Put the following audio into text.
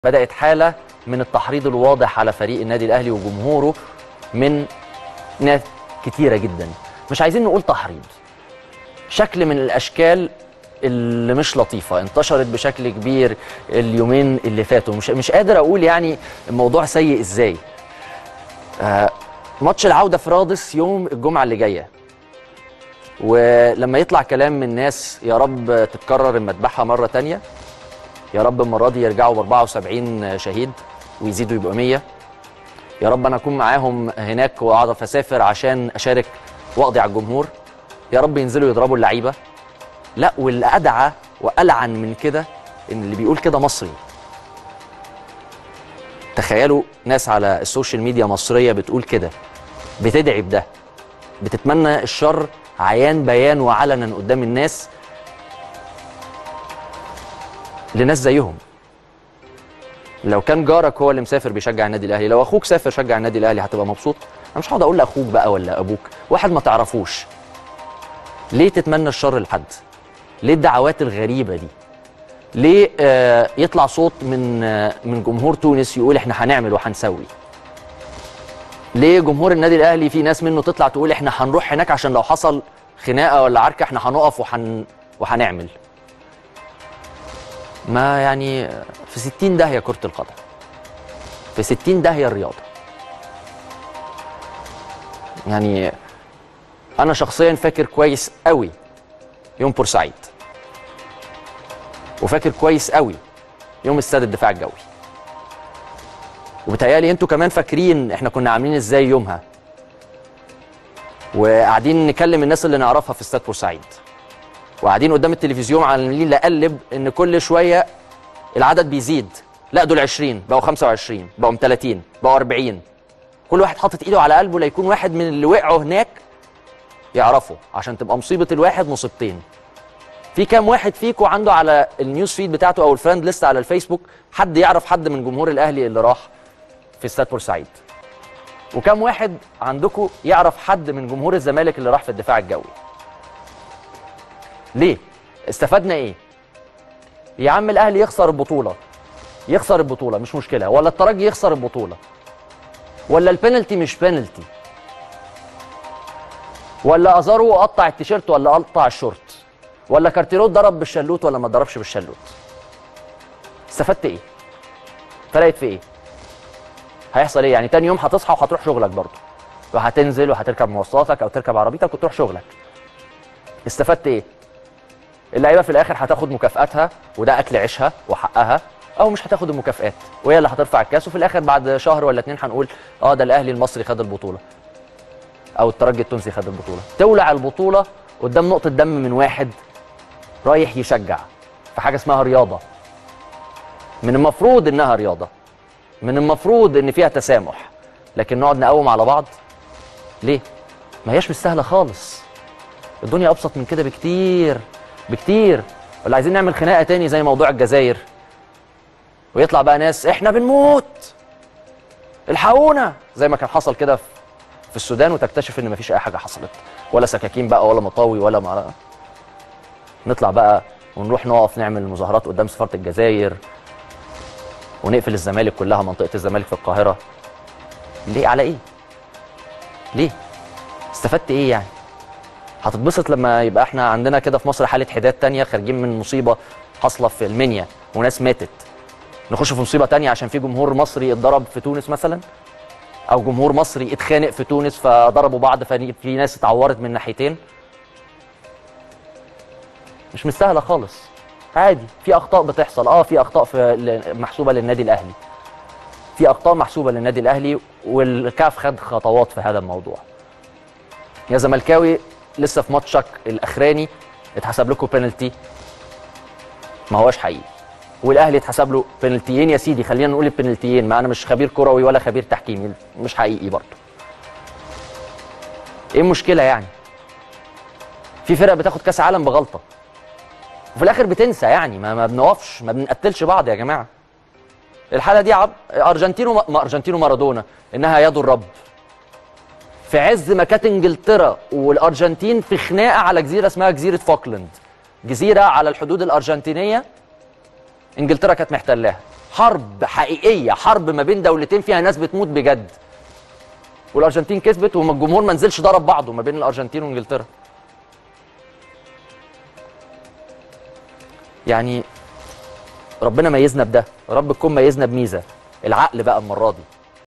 بدات حاله من التحريض الواضح على فريق النادي الاهلي وجمهوره من ناس كتيره جدا مش عايزين نقول تحريض شكل من الاشكال اللي مش لطيفه انتشرت بشكل كبير اليومين اللي فاتوا مش مش قادر اقول يعني الموضوع سيء ازاي آه ماتش العوده في رادس يوم الجمعه اللي جايه ولما يطلع كلام من ناس يا رب تتكرر المذبحه مره تانية يا رب المره دي يرجعوا ب 74 شهيد ويزيدوا يبقوا 100 يا رب انا اكون معاهم هناك واعرف اسافر عشان اشارك واقضي على الجمهور يا رب ينزلوا يضربوا اللعيبه لا واللي ادعى والعن من كده ان اللي بيقول كده مصري تخيلوا ناس على السوشيال ميديا مصريه بتقول كده بتدعي بده بتتمنى الشر عيان بيان وعلنا قدام الناس لناس زيهم لو كان جارك هو اللي مسافر بيشجع النادي الاهلي لو اخوك سافر شجع النادي الاهلي هتبقى مبسوط انا مش هقعد اقول لاخوك بقى ولا ابوك واحد ما تعرفوش ليه تتمنى الشر لحد ليه الدعوات الغريبه دي ليه آه يطلع صوت من آه من جمهور تونس يقول احنا هنعمل وهنسوي ليه جمهور النادي الاهلي في ناس منه تطلع تقول احنا هنروح هناك عشان لو حصل خناقه ولا عركه احنا هنقف وحن وهنعمل ما يعني في 60 داهيه كره القدم في 60 داهيه الرياضه يعني انا شخصيا فاكر كويس قوي يوم بورسعيد وفاكر كويس قوي يوم استاد الدفاع الجوي وبتهيألي انتوا كمان فاكرين احنا كنا عاملين ازاي يومها وقاعدين نكلم الناس اللي نعرفها في استاد بورسعيد وقاعدين قدام التلفزيون عاملين نقلب ان كل شويه العدد بيزيد لا دول 20 بقوا 25 بقوا 30 بقوا 40 كل واحد حاطط ايده على قلبه ليكون واحد من اللي وقعوا هناك يعرفه عشان تبقى مصيبه الواحد مصيبتين في كام واحد فيكم عنده على النيوز فيد بتاعته او الفريند ليست على الفيسبوك حد يعرف حد من جمهور الاهلي اللي راح في استاد بورسعيد وكم واحد عندكم يعرف حد من جمهور الزمالك اللي راح في الدفاع الجوي ليه استفدنا ايه يا عم الاهلي يخسر البطوله يخسر البطوله مش مشكله ولا الترجي يخسر البطوله ولا البينالتي مش بينالتي ولا ازارو قطع التيشيرت ولا قطع الشورت ولا كارتيرو ضرب بالشلوت ولا ما ضربش بالشلوت استفدت ايه فرقت في ايه هيحصل ايه يعني تاني يوم هتصحى وهتروح شغلك برضه وهتنزل وهتركب مواصلاتك او تركب عربيتك وتروح شغلك استفدت ايه اللعيبه في الاخر هتاخد مكافاتها وده اكل عيشها وحقها او مش هتاخد المكافئات وهي اللي هترفع الكاس وفي الاخر بعد شهر ولا اتنين هنقول اه ده الاهلي المصري خد البطوله او الترجي التونسي خد البطوله تولع البطوله قدام نقطه دم من واحد رايح يشجع في حاجه اسمها رياضه من المفروض انها رياضه من المفروض ان فيها تسامح لكن نقعد نقوم على بعض ليه ما هياش مستاهله خالص الدنيا ابسط من كده بكتير بكتير ولا عايزين نعمل خناقه تاني زي موضوع الجزائر ويطلع بقى ناس احنا بنموت الحقونا زي ما كان حصل كده في السودان وتكتشف ان مفيش اي حاجه حصلت ولا سكاكين بقى ولا مطاوي ولا ما نطلع بقى ونروح نقف نعمل مظاهرات قدام سفاره الجزائر ونقفل الزمالك كلها منطقه الزمالك في القاهره ليه على ايه ليه استفدت ايه يعني هتتبسط لما يبقى احنا عندنا كده في مصر حاله حداد تانية خارجين من مصيبه حاصله في المنيا وناس ماتت نخش في مصيبه تانية عشان في جمهور مصري اتضرب في تونس مثلا او جمهور مصري اتخانق في تونس فضربوا بعض ففي ناس اتعورت من ناحيتين مش مستاهله خالص عادي في اخطاء بتحصل اه في اخطاء في محسوبه للنادي الاهلي في اخطاء محسوبه للنادي الاهلي والكاف خد خطوات في هذا الموضوع يا زملكاوي لسه في ماتشك الاخراني اتحسب لكم بينالتي ما هوش حقيقي والاهلي اتحسب له بينالتيين يا سيدي خلينا نقول البينالتيين ما انا مش خبير كروي ولا خبير تحكيمي مش حقيقي برضه ايه المشكله يعني في فرق بتاخد كاس عالم بغلطه وفي الاخر بتنسى يعني ما, ما بنقفش ما بنقتلش بعض يا جماعه الحاله دي عب... ارجنتينو ما ارجنتينو مارادونا انها يد الرب في عز ما كانت انجلترا والارجنتين في خناقه على جزيره اسمها جزيره فوكلاند جزيره على الحدود الارجنتينيه انجلترا كانت محتلاها حرب حقيقيه حرب ما بين دولتين فيها ناس بتموت بجد والارجنتين كسبت والجمهور ما نزلش ضرب بعضه ما بين الارجنتين وانجلترا يعني ربنا ميزنا بده رب تكون ميزنا بميزه العقل بقى المره دي